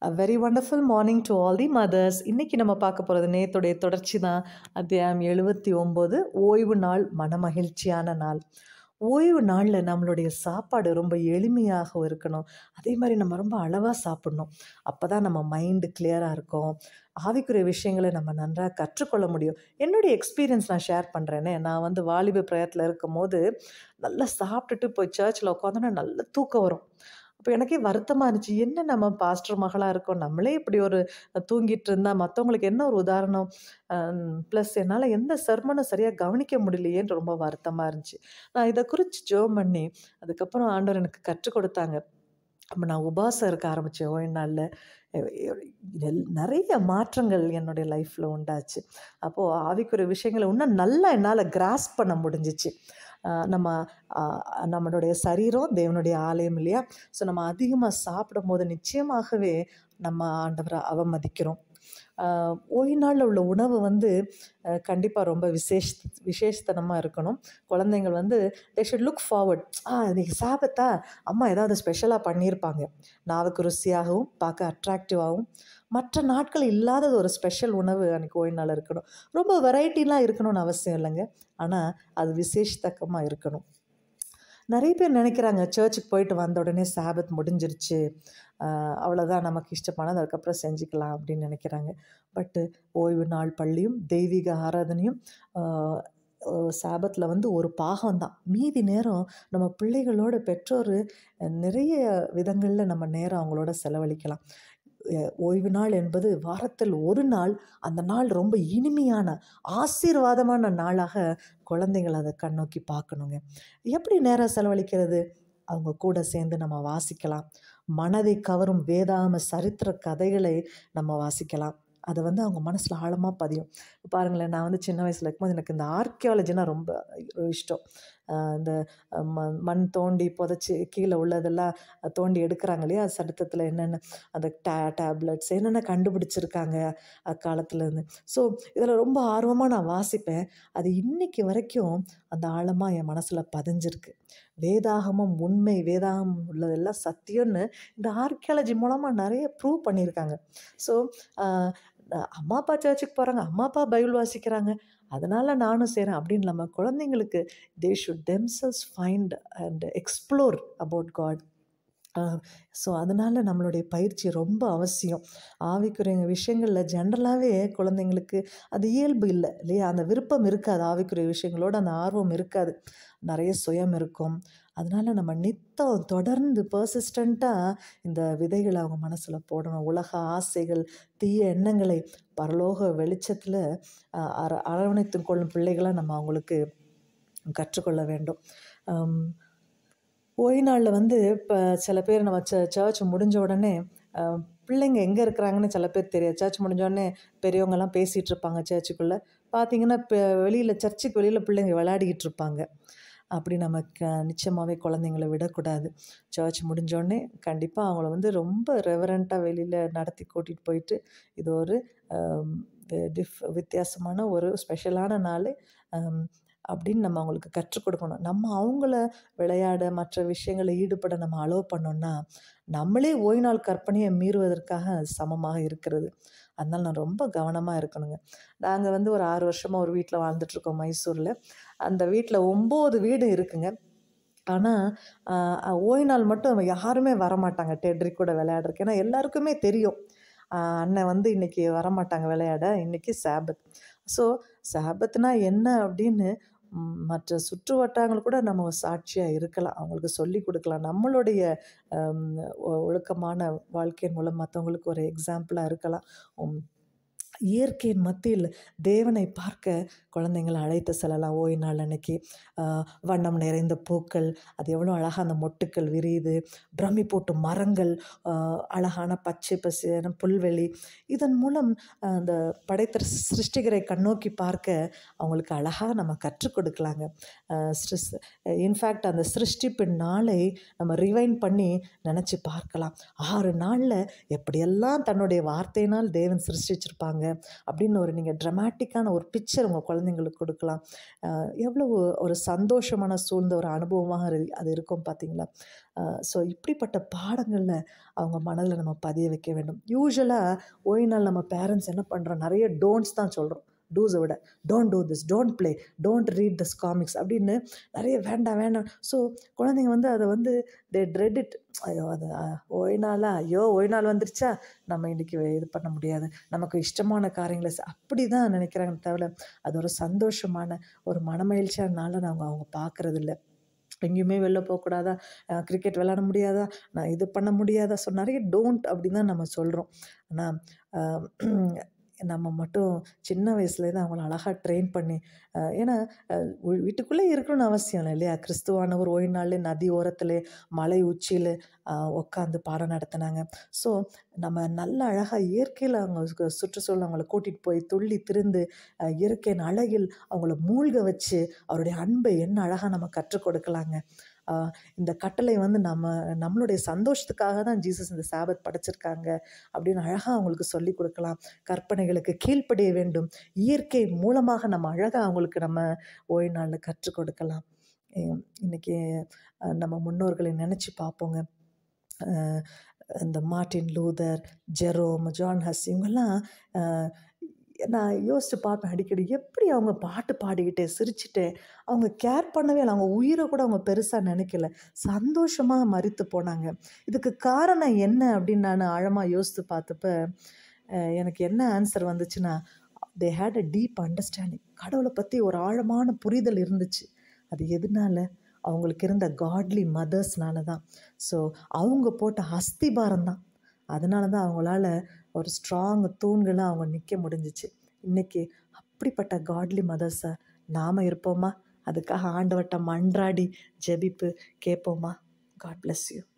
a very wonderful morning to all the mothers இன்றைக்கி நம்ம பார்க்க போகிறது நேத்துடைய தொடர்ச்சி தான் அத்தியாயம் எழுபத்தி ஒம்பது ஓய்வு நாள் மனமகிழ்ச்சியான நாள் ஓய்வு நாளில் நம்மளுடைய சாப்பாடு ரொம்ப எளிமையாக இருக்கணும் அதே மாதிரி நம்ம ரொம்ப அளவாக சாப்பிடணும் அப்போ தான் நம்ம மைண்டு கிளியராக இருக்கும் ஆவிக்குரிய விஷயங்களை நம்ம நன்றாக கற்றுக்கொள்ள முடியும் என்னுடைய எக்ஸ்பீரியன்ஸ் நான் ஷேர் பண்ணுறேனே நான் வந்து வாலிப பிரயத்தில் இருக்கும் போது நல்லா சாப்பிட்டுட்டு போய் சர்ச்சில் உட்காந்தோன்னா நல்ல தூக்கம் வரும் அப்போ எனக்கே வருத்தமாக இருந்துச்சு என்ன நம்ம பாஸ்டர் மகளாக இருக்கோம் நம்மளே இப்படி ஒரு தூங்கிட்டு இருந்தால் மற்றவங்களுக்கு என்ன ஒரு உதாரணம் ப்ளஸ் என்னால் எந்த சர்மனும் சரியாக கவனிக்க முடியலையேன்னு ரொம்ப வருத்தமாக இருந்துச்சு நான் இதை குறித்து ஜோம் பண்ணி அதுக்கப்புறம் ஆண்டவர் எனக்கு கற்றுக் கொடுத்தாங்க அப்போ நான் உபாசம் இருக்க ஆரம்பித்தேன் ஓய்வு நாளில் எல் நிறைய மாற்றங்கள் என்னுடைய லைஃப்பில் உண்டாச்சு அப்போது ஆவிக்குரிய விஷயங்களை இன்னும் நல்லா என்னால் கிராஸ் பண்ண முடிஞ்சிச்சு நம்ம நம்மளுடைய சரீரம் தேவனுடைய ஆலயம் இல்லையா ஸோ நம்ம அதிகமாக சாப்பிடும் போது நிச்சயமாகவே நம்ம ஆண்டவரை அவமதிக்கிறோம் ஓய்வு நாளில் உள்ள உணவு வந்து கண்டிப்பாக ரொம்ப விசேஷ விசேஷத்தனமாக இருக்கணும் குழந்தைங்கள் வந்து தே ஷுட் லுக் ஃபார்வர்ட் ஆ இன்றைக்கி சாபத்தா அம்மா ஏதாவது ஸ்பெஷலாக பண்ணியிருப்பாங்க நாவுக்கு ருசியாகவும் பார்க்க அட்ராக்டிவாகவும் மற்ற நாட்கள் இல்லாதது ஒரு ஸ்பெஷல் உணவு அன்றைக்கி ஓய்வு நாள் இருக்கணும் ரொம்ப வெரைட்டிலாம் இருக்கணும்னு அவசியம் இல்லைங்க ஆனால் அது விசேஷத்தக்கமாக இருக்கணும் நிறைய பேர் நினைக்கிறாங்க சர்ச்சுக்கு போயிட்டு வந்த உடனே சாபத் முடிஞ்சிருச்சு அவ்வளோதான் நமக்கு இஷ்டமானது அதுக்கப்புறம் செஞ்சுக்கலாம் அப்படின்னு நினைக்கிறாங்க பட்டு ஓய்வு நாள் பள்ளியும் தெய்வீக ஆராதனையும் சாபத்தில் வந்து ஒரு பாகம்தான் மீதி நேரம் நம்ம பிள்ளைகளோட பெற்றோர் நிறைய விதங்களில் நம்ம நேரம் அவங்களோட செலவழிக்கலாம் ஓய்வு நாள் என்பது வாரத்தில் ஒரு நாள் அந்த நாள் ரொம்ப இனிமையான ஆசீர்வாதமான நாளாக குழந்தைகள் அதை கண்ணோக்கி பார்க்கணுங்க எப்படி நேரம் செலவழிக்கிறது அவங்க கூட சேர்ந்து நம்ம வாசிக்கலாம் மனதை கவரும் வேதாம சரித்திர கதைகளை நம்ம வாசிக்கலாம் அதை வந்து அவங்க மனசில் ஆழமாக பதியும் பாருங்களேன் நான் வந்து சின்ன வயசில் இருக்கும்போது எனக்கு இந்த ஆர்கியாலஜினா ரொம்ப இஷ்டம் இந்த மண் தோண்டி புதைச்சி கீழே உள்ளதெல்லாம் தோண்டி எடுக்கிறாங்க இல்லையா சரித்திரத்தில் என்னென்ன அந்த டே டேப்லெட்ஸ் என்னென்ன கண்டுபிடிச்சிருக்காங்க அக்காலத்துலேருந்து ஸோ இதில் ரொம்ப ஆர்வமாக நான் வாசிப்பேன் அது இன்னைக்கு வரைக்கும் அந்த ஆழமாக என் மனசில் பதிஞ்சிருக்கு வேதாகமம் உண்மை வேதாகமம் உள்ளதெல்லாம் சத்தியம்னு இந்த ஆர்கியாலஜி மூலமாக நிறைய ப்ரூவ் பண்ணியிருக்காங்க ஸோ அம்மா அப்பா சர்ச்சுக்கு போகிறாங்க அம்மா அப்பா பைபிள் வாசிக்கிறாங்க அதனால் நானும் செய்கிறேன் அப்படின்னு நம்ம குழந்தைங்களுக்கு they should themselves find and explore about God so அதனால் நம்மளுடைய பயிற்சி ரொம்ப அவசியம் ஆவிக்குரிய விஷயங்களில் ஜென்ரலாகவே குழந்தைங்களுக்கு அது இயல்பு இல்லை இல்லையா அந்த விருப்பம் இருக்காது ஆவிக்குரிய விஷயங்களோட அந்த ஆர்வம் இருக்காது நிறைய சுயம் இருக்கும் அதனால் நம்ம நித்தம் தொடர்ந்து பர்சிஸ்டண்ட்டாக இந்த விதைகளை அவங்க மனசில் போடணும் உலக ஆசைகள் தீய எண்ணங்களை பரலோக வெளிச்சத்தில் அர அரவணைத்து கொள்ளும் பிள்ளைகளை நம்ம அவங்களுக்கு கற்றுக்கொள்ள வேண்டும் ஓய்வு நாளில் வந்து இப்போ சில பேர் நம்ம ச சர்ச் முடிஞ்ச உடனே பிள்ளைங்க எங்கே இருக்கிறாங்கன்னு சில பேர் தெரியாது சர்ச் முடிஞ்சோடனே பெரியவங்கெல்லாம் பேசிகிட்டு இருப்பாங்க சர்ச்சுக்குள்ளே பார்த்தீங்கன்னா இப்போ வெளியில் சர்ச்சுக்கு வெளியில் பிள்ளைங்க விளையாடிக்கிட்டு இருப்பாங்க அப்படி நம்ம க நிச்சயமாகவே குழந்தைங்கள விடக்கூடாது சர்ச் முடிஞ்சோடனே கண்டிப்பாக அவங்கள வந்து ரொம்ப ரெவரண்ட்டாக வெளியில் நடத்தி கூட்டிகிட்டு போயிட்டு இது ஒரு டிஃப் வித்தியாசமான ஒரு ஸ்பெஷலான நாள் அப்படின்னு நம்ம அவங்களுக்கு கற்றுக் கொடுக்கணும் நம்ம அவங்கள விளையாட மற்ற விஷயங்களை ஈடுபட நம்ம அலோவ் பண்ணோன்னா நம்மளே ஓய்வு நாள் கற்பனையை மீறுவதற்காக சமமாக இருக்கிறது அதனால் நான் ரொம்ப கவனமாக இருக்கணுங்க நாங்கள் வந்து ஒரு ஆறு வருஷமாக ஒரு வீட்டில் வாழ்ந்துட்டுருக்கோம் மைசூரில் அந்த வீட்டில் ஒம்பது வீடு இருக்குங்க ஆனால் ஓய்வு நாள் மட்டும் யாருமே வரமாட்டாங்க டெட்ரி கூட விளையாடுறதுக்கு ஏன்னா எல்லாருக்குமே தெரியும் அண்ணன் வந்து இன்றைக்கி வரமாட்டாங்க விளையாட இன்றைக்கி சாபத் ஸோ சாபத்னா என்ன அப்படின்னு மற்ற சுற்று வட்டாரங்கள் கூட நம்ம சாட்சியாக இருக்கலாம் அவங்களுக்கு சொல்லி கொடுக்கலாம் நம்மளுடைய ஒழுக்கமான வாழ்க்கையின் மூலம் மற்றவங்களுக்கு ஒரு எக்ஸாம்பிளாக இருக்கலாம் இயற்கையின் மத்தியில் தேவனை பார்க்க குழந்தைங்களை அழைத்து செல்லலாம் ஓய்வு நாள் அன்னைக்கு வண்ணம் நிறைந்த பூக்கள் அது எவ்வளோ அழகாக அந்த மொட்டுக்கள் விரியுது பிரமி போட்டு மரங்கள் அழகான பச்சை பசியான புல்வெளி இதன் மூலம் அந்த படைத்த சிருஷ்டிகரை கண்ணோக்கி பார்க்க அவங்களுக்கு அழகாக நம்ம கற்றுக் கொடுக்கலாங்க இன்ஃபேக்ட் அந்த சிருஷ்டிப்பின் நாளை நம்ம ரிவைன் பண்ணி நினச்சி பார்க்கலாம் ஆறு நாளில் எப்படியெல்லாம் தன்னுடைய வார்த்தையினால் தேவன் சிருஷ்டிச்சிருப்பாங்க அப்படின்னு ஒரு நீங்கள் ட்ரமாட்டிக்கான ஒரு பிக்சர் உங்கள் குழந்தைங்களுக்கு கொடுக்கலாம் அஹ் எவ்வளவு ஒரு சந்தோஷமான சூழ்ந்த ஒரு அனுபவமாக அது- அது இருக்கும் பார்த்தீங்களா ஸோ இப்படிப்பட்ட பாடங்களில் அவங்க மனதில் நம்ம பதிய வைக்க வேண்டும் யூஸ்வலாக ஓய்வு நாள் நம்ம பேரண்ட்ஸ் என்ன பண்ணுறோம் நிறைய டோன்ட்ஸ் தான் சொல்கிறோம் டூஸை விட don't do this don't play don't read this comics அப்படின்னு நிறைய வேண்டாம் வேண்டாம் ஸோ குழந்தைங்க வந்து அதை வந்து தே ட்ரெட் இட் ஐயோ அது ஓய் நாளா ஐயோ ஓய் நாள் வந்துருச்சா நம்ம இன்றைக்கி இது பண்ண முடியாது நமக்கு இஷ்டமான காரியங்களை செ- அப்படி தான் நினைக்கிறாங்க தவிர அது ஒரு சந்தோஷமான ஒரு மனமகிழ்ச்சியான நாளை நாங்கள் அவங்க பார்க்குறது இல்ல எங்கேயுமே வெளில போகக்கூடாதா கிரிக்கெட் விளாட முடியாதா நான் இது பண்ண முடியாதா ஸோ நிறைய டோன்ட் அப்படின்னு தான் நம்ம சொல்கிறோம் ஆனால் நம்ம மட்டும் சின்ன வயசுலேருந்து அவங்கள அழகாக ட்ரெயின் பண்ணி அஹ், ஏன்னா அஹ், வீ- வீட்டுக்குள்ளே இருக்கணும்னு அவசியம் இல்லை இல்லையா கிறிஸ்துவானவர் ஓய்வு நாள் நதி ஓரத்தில் மலை உச்சியில் உட்காந்து பாடம் நடத்தினாங்க ஸோ நம்ம நல்ல அழகாக இயற்கையில் அவங்க சு- சுற்றுச்சூழல் அவங்கள கூட்டிகிட்டு போய் துள்ளி திரிந்து அஹ், இயற்கையின் அழகில் அவங்கள மூழ்க வச்சு அவருடைய அன்பை என்ன அழகாக நம்ம கற்றுக் கொடுக்கலாங்க அஹ், இந்த கட்டளை வந்து நம்ம நம்மளுடைய சந்தோஷத்துக்காக தான் ஜீசஸ் இந்த சாபத் படைச்சிருக்காங்க அப்படின்னு அழகாக அவங்களுக்கு சொல்லி கொடுக்கலாம் கற்பனைகளுக்கு கீழ்ப்படிய வேண்டும் இயற்கை மூலமாக நம்ம அழகாக அவங்களுக்கு நம்ம ஓய்வு நாளில் கற்றுக் கொடுக்கலாம் அஹ் இன்னைக்கு அஹ், நம்ம முன்னோர்களை நினச்சி பார்ப்போங்க அஹ், இந்த Martin Luther Jerome John Hus இவங்கெல்லாம் அஹ், நான் யோசித்து பார்ப்பேன் அடிக்கடி எப்படி அவங்க பாட்டு பாடிக்கிட்டே சிரிச்சுட்டே அவங்க கேர் பண்ணவே இல்லை அவங்க உயிரை கூட அவங்க பெருசாக நினைக்கல சந்தோஷமாக மறித்து போனாங்க இதுக்கு காரணம் என்ன அப்படின்னு நான் ஆழமாக யோசித்து பார்த்தப்ப அஹ், எனக்கு என்ன ஆன்சர் வந்துச்சுன்னா they had a deep understanding கடவுளை பற்றி ஒரு ஆழமான புரிதல் இருந்துச்சு அது எதனால அவங்களுக்கு இருந்த காட்லி மதர்ஸ்னால தான் ஸோ அவங்க போட்ட அஸ்திபாரம் தான் அதனால தான் அவங்களால ஒரு ஸ்ட்ராங் தூண்களாக அவங்க நிற்க முடிஞ்சிச்சு இன்னைக்கு அப்படிப்பட்ட காட்லி மதர்ஸை நாம் இருப்போமா அதுக்காக ஆண்டவட்ட மன்றாடி ஜெபிப்பு கேட்போமா காட் bless யூ